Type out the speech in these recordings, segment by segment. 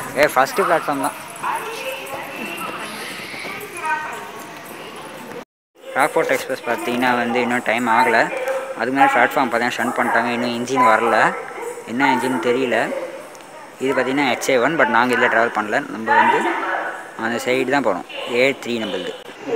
ஏ first platform தான் Rockfort express பார்த்தீங்கன்னா வந்து இன்னும் டைம் ஆகலை அதுக்கு மேலே பிளாட்ஃபார்ம் பார்த்தீங்கன்னா ஷன் பண்ணிட்டாங்க இன்னும் இன்ஜின் வரல என்ன இன்ஜின் தெரியல இது பார்த்தீங்கன்னா எக்ஸ்ஏ ஒன் பட் நாங்கள் இதில் ட்ராவல் பண்ணல நம்ம வந்து அந்த சைடு தான் போனோம் ஏ த்ரீ நம்மளுது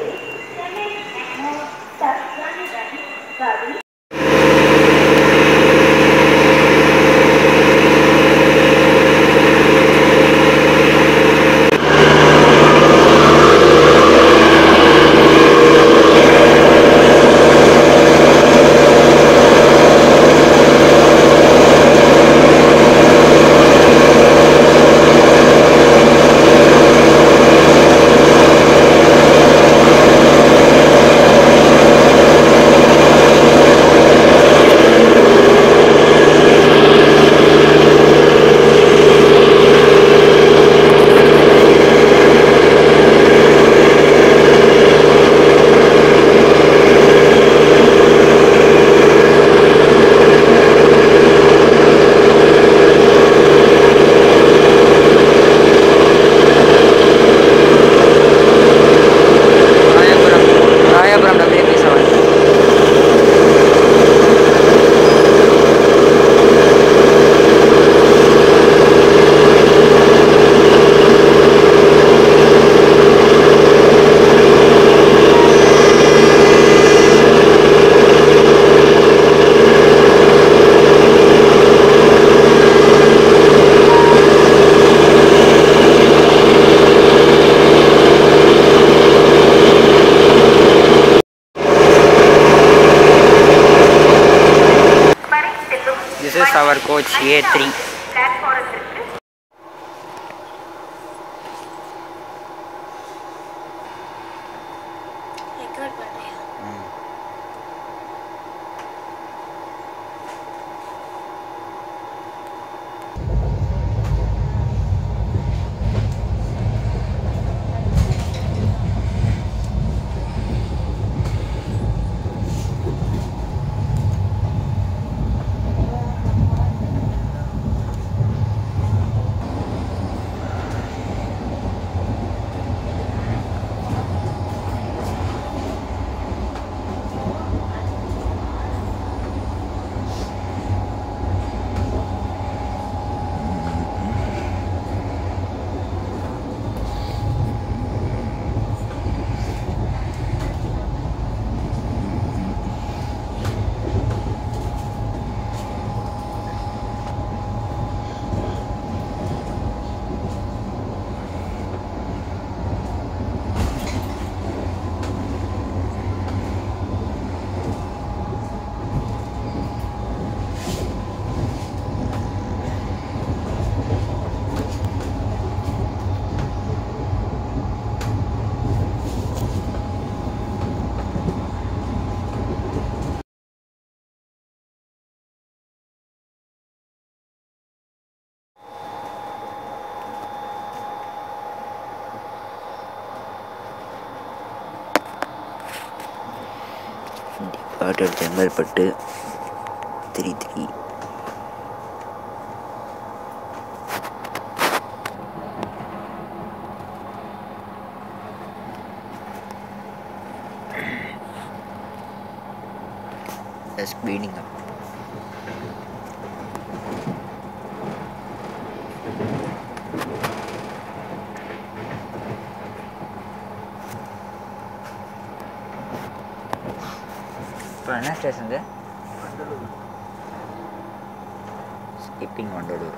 Royapuram Royapuram W B seven this is our coach A three record பண்ணுறியா பாட்டர் Chengalpattu three three speeding up. இப்போ என்ன ஸ்டேஷன் இது ஸ்கிப்பிங் வண்டலூர்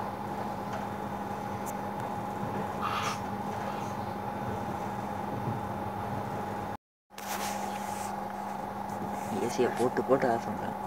ஏசியை போட்டு போட்டு ஆஃப் பண்ணுறேன்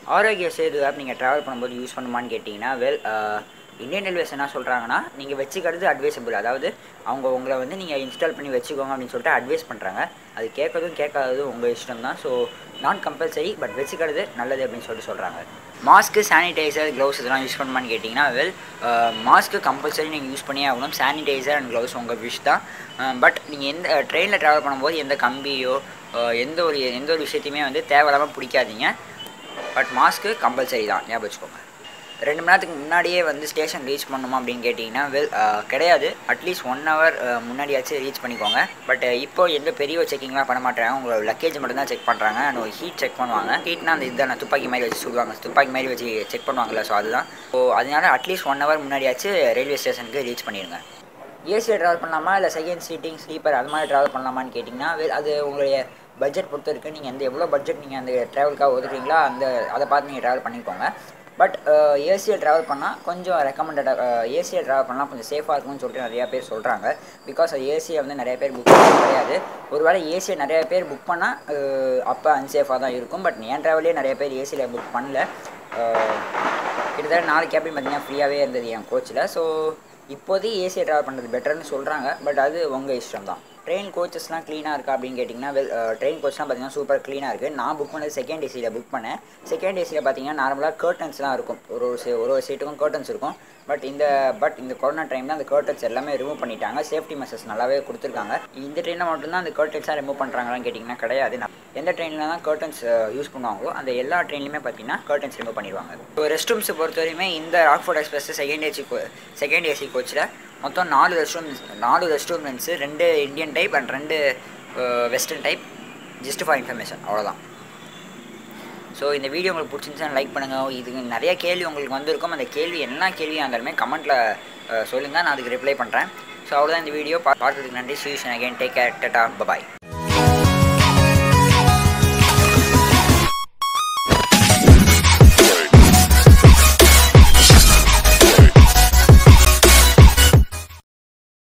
ஆரோக்கிய சேது ஆப் நீங்கள் ட்ராவல் பண்ணும்போது யூஸ் பண்ணுமான்னு கேட்டிங்கன்னா வெல் இந்தியன் ரயில்வேஸ் என்ன சொல்கிறாங்கன்னா நீங்கள் வச்சுக்கிறது அட்வைசபிள் அதாவது அவங்க உங்களை வந்து நீங்கள் இன்ஸ்டால் பண்ணி வச்சுக்கோங்க அப்படின்னு சொல்லிட்டு அட்வைஸ் பண்ணுறாங்க அது கேட்கறதும் கேட்காததும் உங்கள் இஷ்டம் தான் ஸோ நான் கம்பல்சரி பட் வச்சுக்கிறது நல்லது அப்படின்னு சொல்லிட்டு சொல்கிறாங்க மாஸ்க்கு சானிடைசர் க்ளவுஸ் இதெல்லாம் யூஸ் பண்ணுமான்னு கேட்டிங்கன்னா வெல் மாஸ்க்கு கம்பல்சரி நீங்கள் யூஸ் பண்ணியே ஆகணும் சானிடைசர் அண்ட் க்ளவுஸ் உங்கள் விஷ் தான் பட் நீங்கள் எந்த ட்ரெயினில் ட்ராவல் பண்ணும்போது எந்த கம்பியோ அஹ், எந்த ஒரு எந்த ஒரு விஷயத்தையுமே வந்து தேவையில்லாமல் பிடிக்காதீங்க பட் மாஸ்க்கு கம்பல்சரி தான் ஞாபகம் வச்சுக்கோங்க ரெண்டு மணி நேரத்துக்கு முன்னாடியே வந்து ஸ்டேஷன் ரீச் பண்ணணுமா அப்படின்னு கேட்டிங்கன்னா வெல் கிடையாது அட்லீஸ்ட் ஒன் ஹவர் முன்னாடியாச்சும் ரீச் பண்ணிக்கோங்க பட் இப்போ எந்த பெரிய செக்கிங்லாம் பண்ண மாட்டாங்க உங்களோட லக்கேஜ் மட்டும் தான் செக் பண்ணுறாங்க அண்ட் ஒரு ஹீட் செக் பண்ணுவாங்க ஹீட்னா அந்த இதுதான் துப்பாக்கி மாதிரி வச்சு சொல்லுவாங்க துப்பாக்கி மாதிரி வச்சு செக் பண்ணுவாங்கல்ல ஸோ அதுதான் ஸோ அதனால அட்லீஸ்ட் ஒன் ஹவர் முன்னாடியாச்சும் ரயில்வே ஸ்டேஷனுக்கு ரீச் பண்ணிடுங்க ஏசியில் ட்ராவல் பண்ணலாமா இல்லை செகண்ட் சீட்டிங் ஸ்லீப்பர் அது மாதிரி ட்ராவல் பண்ணலாமான்னு கேட்டிங்கன்னா வெ- அது உங்களுடைய பட்ஜெட் பொறுத்த வரைக்கும் நீங்கள் எந்த எவ்வளோ பட்ஜெட் நீங்கள் அந்த ட்ராவலுக்காக ஒதுக்குறீங்களோ அந்த அதை பார்த்து நீங்கள் ட்ராவல் பண்ணிக்கோங்க பட் ஏசியில் ட்ராவல் பண்ணால் கொஞ்சம் ரெக்கமெண்டடாக ஏசியில் ட்ராவல் பண்ணால் கொஞ்சம் சேஃபாக இருக்கும்னு சொல்லிட்டு நிறையா பேர் சொல்கிறாங்க பிகாஸ் ஏசியை வந்து நிறைய பேர் புக் பண்ண கிடையாது ஒருவேளை ஏசியை நிறைய பேர் புக் பண்ணால் அப்போ அன்சேஃபாக தான் இருக்கும் பட் என் ட்ராவலே நிறைய பேர் ஏசியில் புக் பண்ணல அஹ், கிட்டத்தட்ட நாலு கேபின் பார்த்தீங்கன்னா ஃப்ரீயாகவே இருந்தது என் கோச்சில் ஸோ இப்போதைக்கு ஏசியை ட்ராவல் பண்ணுறது பெட்டர்னு சொல்கிறாங்க பட் அது உங்கள் இஷ்டம் தான் ட்ரெயின் கோச்சஸ்லாம் க்ளீனாக இருக்கா அப்படின்னு கேட்டிங்கன்னா வெல் ட்ரெயின் கோச்லாம் பார்த்தீங்கன்னா சூப்பர் க்ளீனாக இருக்குது நான் புக் பண்ணது செகண்ட் ஏசியில் புக் பண்ணேன் செகண்ட் ஏசியில் பார்த்தீங்கன்னா நார்மலாக கர்டன்ஸ்லாம் இருக்கும் ஒரு ஒரு சீ- ஒரு ஒரு சீட்டுக்கும் கர்டன்ஸ் இருக்கும் பட் இந்த பட் இந்த கொரோனா டைமில் அந்த கர்டன்ஸ் எல்லாமே ரிமூவ் பண்ணிட்டாங்க சேஃப்டி மெஷர்ஸ் நல்லாவே கொடுத்துருக்காங்க இந்த ட்ரெயினில் மட்டும்தான் அந்த கர்டன்ஸாக ரிமூவ் பண்ணுறாங்களான்னு கேட்டிங்கன்னா கிடையாது நான் எந்த ட்ரெயினில் தான் கர்டன்ஸ் யூஸ் பண்ணுவாங்களோ அந்த எல்லா ட்ரெயின்லையுமே பார்த்தீங்கன்னா கர்டன்ஸ் ரிமூவ் பண்ணிடுவாங்க இப்போ ரெஸ்ட் ரூம்ஸ் பொறுத்த வரையுமே இந்த Rockfort express second AC second AC கோச்சில் மொத்தம் நாலு ரெஸ்ட் ரூம்ஸ் நாலு ரெஸ்ட் ரூம்ஸ் ரெண்டு இந்தியன் டைப் அண்ட் ரெண்டு western type just for information அவ்வளோதான் ஸோ இந்த வீடியோ உங்களுக்கு பிடிச்சிருந்துச்சுன்னா லைக் பண்ணுங்கள் இதுக்கு நிறைய கேள்வி உங்களுக்கு வந்திருக்கும் அந்த கேள்வி என்ன கேள்வியாக இருந்தாலுமே கமெண்ட்டில் சொல்லுங்கள் நான் அதுக்கு ரிப்ளை பண்ணுறேன் ஸோ அவ்வளோதான் இந்த வீடியோ பார்த்ததுக்கு நன்றி சீஷன் again take care tata bye bye